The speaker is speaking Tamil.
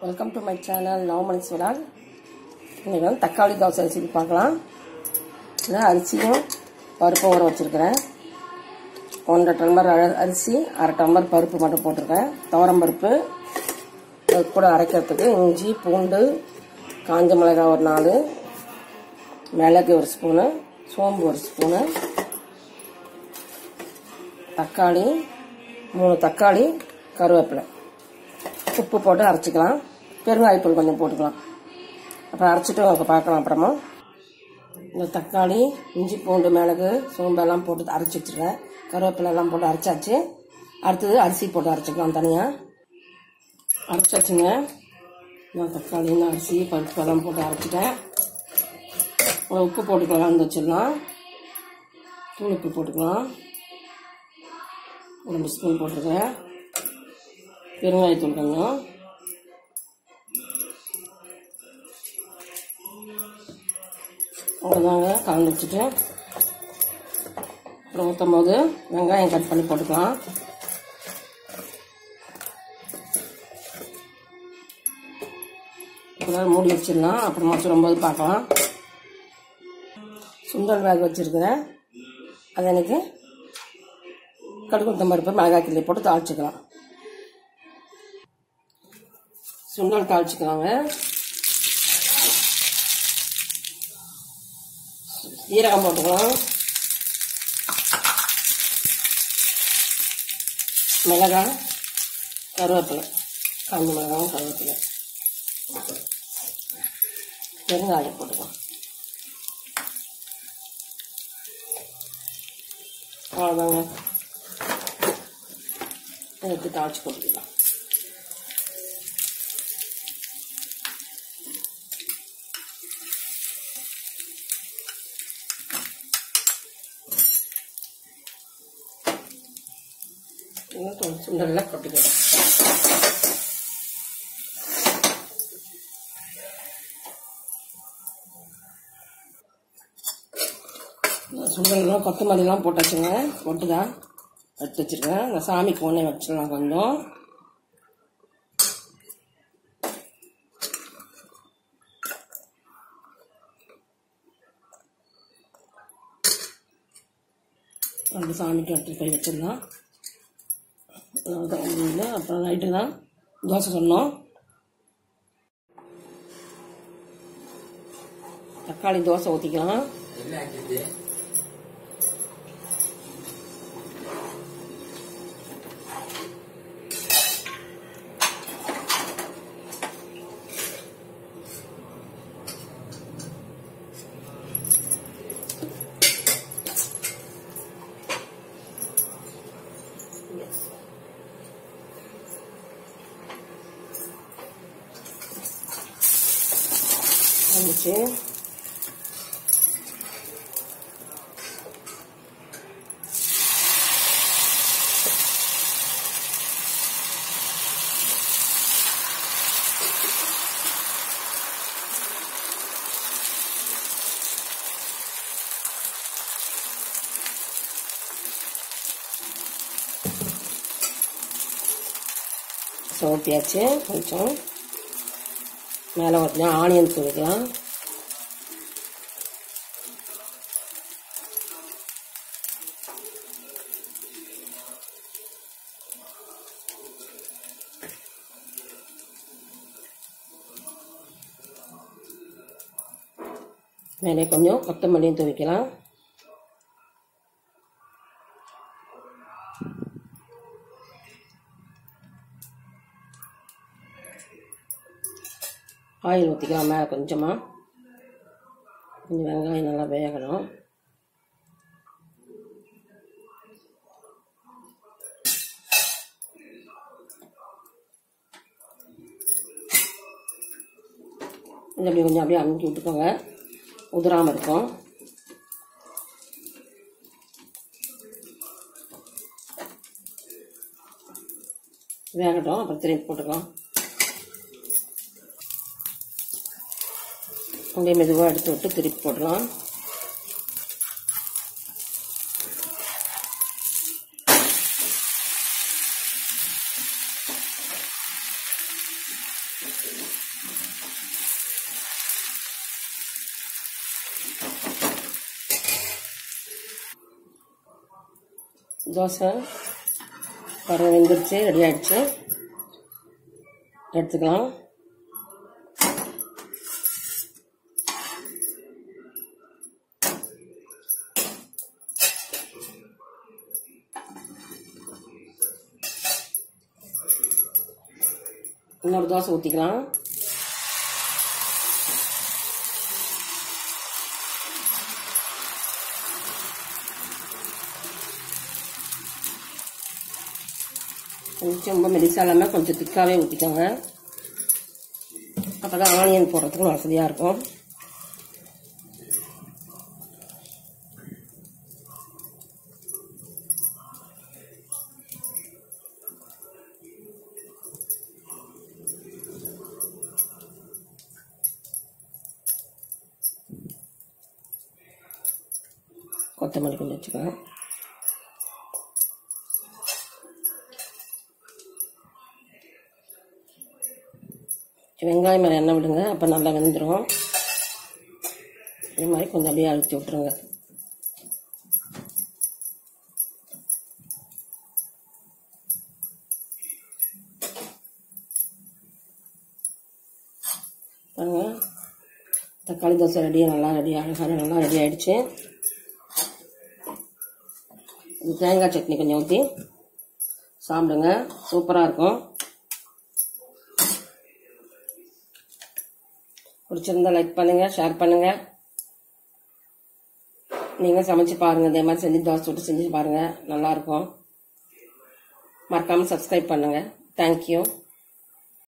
Welcome to my channel Navamani சுடால் இன்றைக்கி வந்து தக்காளி தோசை ரெசிபி பார்க்கலாம் இதில் அரிசியும் பருப்பும் ஊற வச்சுருக்கிறேன் ஒன்றரை டம்ளர் அ- அரிசி அரை டம்ளர் பருப்பு மட்டும் போட்டிருக்கேன் துவரம் பருப்பு அது கூட அரைக்கிறதுக்கு இஞ்சி பூண்டு காஞ்ச மிளகாய் ஒரு நாலு மிளகு ஒரு ஸ்பூனு சோம்பு ஒரு ஸ்பூனு தக்காளி மூணு தக்காளி கருவேப்பிலை உப்பு போட்டு அரைச்சிக்கலாம் பெருங்காயத்தூள் கொஞ்சம் போட்டுக்கலாம் அப்புறம் அரைச்சிட்டு அவங்க பார்க்கலாம் அப்புறமா இந்த தக்காளி இஞ்சி பூண்டு மிளகு சோம்பு எல்லாம் போட்டு அரைச்சி வச்சுருக்கேன் கருவேப்பிலை எல்லாம் போட்டு அரைச்சாச்சு அடுத்தது அரிசி போட்டு அரைச்சிக்கலாம் தனியாக அரைச்சாச்சுங்க நான் தக்காளி இந்த அரிசி பருப்பு எல்லாம் போட்டு அரைச்சிட்டேன் ஒரு உப்பு போட்டுக்கலாம் வந்து வச்சிடலாம் தூள் உப்பு போட்டுக்கலாம் ஒரு ரெண்டு ஸ்பூன் போட்டிருக்கேன் பெருங்காயத்தூள் கொஞ்சம் அவ்வளோதாங்க கலந்து வச்சுட்டு அப்புறம் ஊற்றும் போது வெங்காயம் கட் பண்ணி போட்டுக்கலாம் இப்போதான் மூடி வச்சிடலாம் அப்புறமா சுடும்போது பார்க்கலாம் சுண்டல் வேக வச்சுருக்கிறேன் அது எனக்கு கடுகு உளுத்தம் பருப்பு மிளகாய் கிள்ளி போட்டு தாளிச்சுக்கலாம் சுண்டல் தாளிச்சுக்கலாங்க சீரகம் போட்டுக்கலாம் மிளகாய் கருவேப்பிலை காஞ்ச மிளகாயும் கருவேப்பிலை பெருங்காயம் போட்டுக்கலாம் அவ்வளோதாங்க எடுத்து தாளிச்சு போட்டுக்கலாம் இன்னும் கொஞ்சம் சுண்டலில் கொட்டிக்கலாம் சுண்டல்லாம் கொத்தமல்லிலாம் போட்டாச்சுங்க போட்டு தான் எடுத்து வச்சுருக்கேன் நான் சாமிக்கு ஒன்றே வச்சிடலாம் கொஞ்சம் அந்த சாமிக்கு எடுத்து போய் வச்சிடலாம் அவ்வளவுதான் ஒண்ணும் இல்லை. அப்புறம் நைட்டு தான் தோசை சொன்னோம் தக்காளி தோசை ஊற்றிக்கலாம் என்ன ஆக்கிட்டு வந்துச்சு சோத்தியாச்சு கொஞ்சம் மேலே கொஞ்சம் ஆனியன் தூவிக்கலாம் மேலே கொஞ்சம் கொத்தமல்லியும் தூவிக்கலாம் ஆயில் ஊற்றிக்கலாம் மேலே கொஞ்சமாக கொஞ்சம் வெங்காயம் நல்லா வேகணும் இது அப்படியே கொஞ்சம் அப்படியே அமுக்கி விட்டுக்கோங்க உதிராமல் இருக்கும் வேகட்டும் அப்புறம் திருப்பி போட்டுக்கலாம் அப்படியே மெதுவாக எடுத்து விட்டு திருப்பி போடலாம் தோசை பாருங்க வெந்துருச்சு ரெடி ஆயிடுச்சு எடுத்துக்கலாம் இன்னொரு தோசை ஊற்றிக்கலாம் கொஞ்சம் ரொம்ப மெலிசா இல்லாமல் கொஞ்சம் திக்காகவே ஊற்றிக்கோங்க அப்போ தான் ஆனியன் போடுறதுக்கு வசதியாக இருக்கும் கொத்தமல்லி கொஞ்சம் வச்சுக்கலாம் வெங்காயம் மேலே எண்ணெய் விடுங்க அப்போ நல்லா வெந்துடும் இது மாதிரி கொஞ்சம் அப்படியே அழுத்தி விட்ருங்க பாருங்க தக்காளி தோசை ரெடியாக நல்லா ரெடி அழகாக நல்லா ரெடி ஆயிடுச்சு இது தேங்காய் சட்னி கொஞ்சம் ஊற்றி சாப்பிடுங்க சூப்பராக இருக்கும் பிடிச்சிருந்தா லைக் பண்ணுங்க ஷேர் பண்ணுங்க நீங்க சமைச்சு பாருங்க இதே மாதிரி செஞ்சு தோசை விட்டு செஞ்சு பாருங்க நல்லா இருக்கும் மறக்காம சப்ஸ்கிரைப் பண்ணுங்க தேங்க்யூ